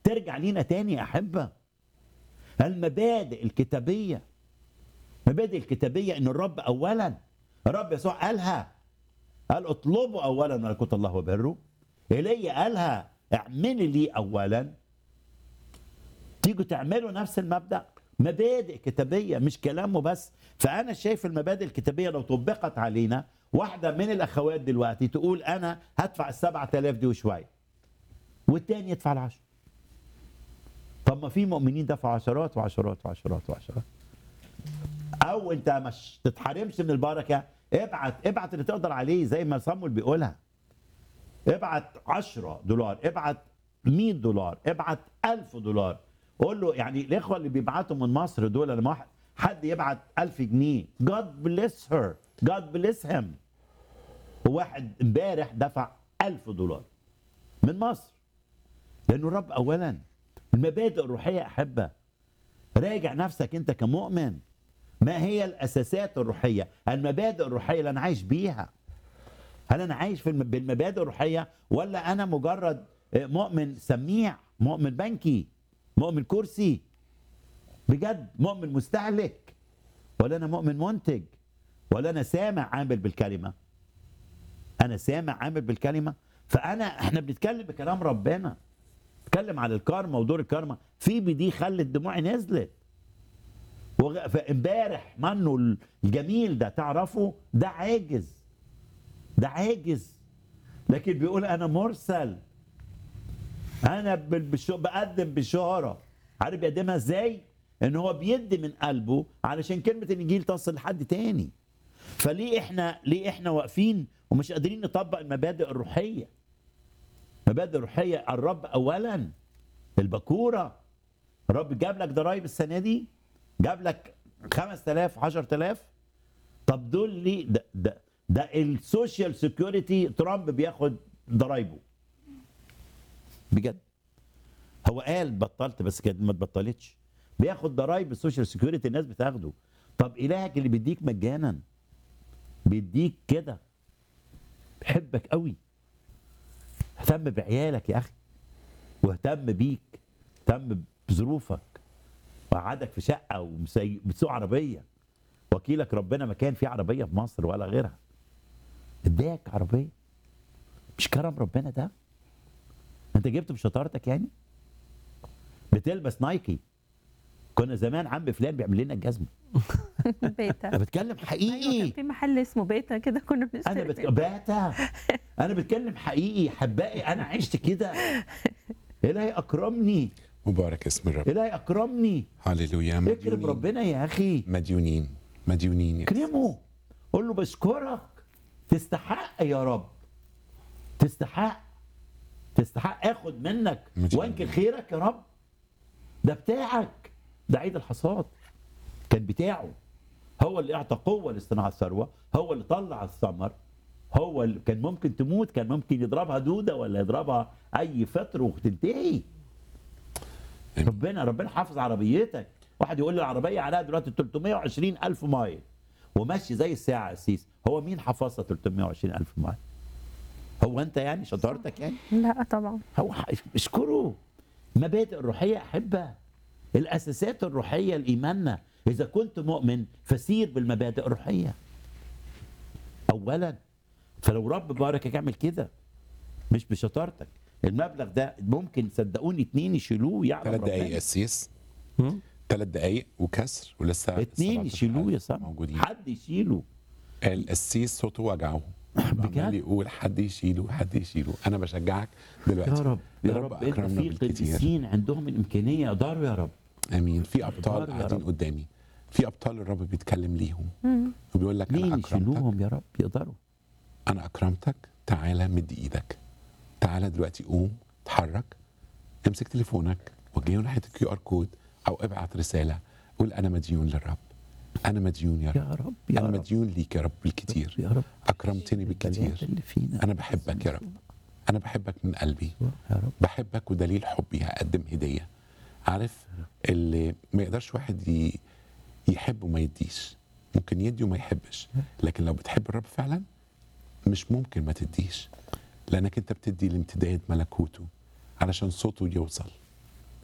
ترجع لينا تاني يا احبه المبادئ الكتابيه المبادئ الكتابيه ان الرب اولا الرب يسوع قالها قال اطلبوا اولا ملكوت الله وبره ايليا قالها اعملي لي اولا تيجوا تعملوا نفس المبدا مبادئ كتابيه مش كلامه بس فانا شايف المبادئ الكتابيه لو طبقت علينا واحده من الاخوات دلوقتي تقول انا هدفع السبعة آلاف دي وشويه والتاني يدفع العشر طب ما في مؤمنين دفعوا عشرات وعشرات وعشرات وعشرات او انت مش تتحرمش من البركه ابعت ابعت اللي تقدر عليه زي ما صامويل بيقولها ابعت 10 دولار ابعت 100 دولار ابعت 1000 دولار قول له يعني الاخوه اللي بيبعتوا من مصر دول لما واحد حد يبعت 1000 جنيه God bless her God bless him وواحد امبارح دفع 1000 دولار من مصر لانه الرب اولا المبادئ الروحيه احبه راجع نفسك انت كمؤمن ما هي الاساسات الروحيه المبادئ الروحيه اللي انا عايش بيها هل انا عايش في الم- بالمبادئ الروحيه ولا انا مجرد مؤمن سميع مؤمن بنكي مؤمن كرسي بجد مؤمن مستهلك ولا انا مؤمن منتج ولا انا سامع عامل بالكلمه انا سامع عامل بالكلمه فانا احنا بنتكلم بكلام ربنا نتكلم عن الكارما ودور الكارما في دي خلت دموعي نزلت وغ- فامبارح منه الجميل ده تعرفه ده عاجز ده عاجز لكن بيقول انا مرسل انا بال- بالش- بقدم بشاره عارف بيقدمها ازاي ان هو بيدي من قلبه علشان كلمه الانجيل تصل لحد تاني فليه احنا ليه احنا واقفين ومش قادرين نطبق المبادئ الروحيه مبادئ الروحيه الرب اولا البكوره الرب جاب لك ضرايب السنه دي جاب لك 5000 10000 طب دول ليه ده ده ده السوشيال سيكيورتي ترامب بياخد ضرايبه بجد هو قال بطلت بس كانت ما اتبطلتش بياخد ضرايب السوشيال سيكيورتي الناس بتاخده طب الهك اللي بيديك مجانا بيديك كده بيحبك قوي اهتم بعيالك يا اخي واهتم بيك اهتم بظروفك وقعدك في شقه ومسي- بتسوق عربيه وكيلك ربنا ما كان في عربيه في مصر ولا غيرها اداك عربيه مش كرم ربنا ده انت جبته بشطارتك يعني بتلبس نايكي كنا زمان عم فلان بيعمل لنا الجزمه بيتا انا بتكلم ايوه حقيقي كان في محل اسمه بيتا كده كنا انا بنشتري بت... فيه. باتا انا بتكلم حقيقي حبائي انا عشت كده الهي اكرمني مبارك اسم الرب الهي اكرمني هللويا اكرم مديونين ربنا يا اخي مديونين مديونين يا اكرمه قول له بشكرك تستحق يا رب تستحق تستحق اخد منك مجيد. وانكر خيرك يا رب ده بتاعك ده عيد الحصاد كان بتاعه هو اللي اعطى قوه لاصطناع الثروه هو اللي طلع الثمر هو اللي كان ممكن تموت كان ممكن يضربها دوده ولا يضربها اي فطر وتنتهي آمين. ربنا ربنا حافظ عربيتك واحد يقول لي العربيه عليها دلوقتي 320 الف مايل وماشي زي الساعه اسيس هو مين حفظها 320 الف مايل هو انت يعني شطارتك يعني لا طبعا هو ح- اشكره مبادئ الروحيه احبها الاساسات الروحيه لايماننا اذا كنت مؤمن فسير بالمبادئ الروحيه اولا فلو رب باركك اعمل كده مش بشطارتك المبلغ ده ممكن صدقوني اتنين يشيلوه يعلم ثلاث دقايق ربنا قسيس ثلاث دقايق وكسر ولسه اتنين الصلاة يشيلوه يا بتاعت سام موجودين حد يشيله القسيس صوته وجعه بجد؟ عمال يقول حد يشيله حد يشيله انا بشجعك دلوقتي يا رب يا الرب رب انت اكرمنا في بالكتير قديسين عندهم الامكانيه يقدروا يا رب امين في ابطال يا قاعدين رب. قدامي في ابطال الرب بيتكلم ليهم وبيقول لك انا مين اكرمتك يشيلوهم يا رب يقدروا انا اكرمتك تعالى مد ايدك تعالى دلوقتي قوم اتحرك امسك تليفونك وجهه ناحيه الكيو ار كود او ابعت رساله قول انا مديون للرب انا مديون يا رب يا رب يا انا رب مديون ليك يا رب بالكتير يا رب اكرمتني البلاد بالكتير اللي فينا انا بحبك يا رب انا بحبك من قلبي يا رب بحبك ودليل حبي هقدم هديه عارف اللي ما يقدرش واحد ي- يحب وما يديش ممكن يدي وما يحبش لكن لو بتحب الرب فعلا مش ممكن ما تديش لانك انت بتدي لامتداد ملكوته علشان صوته يوصل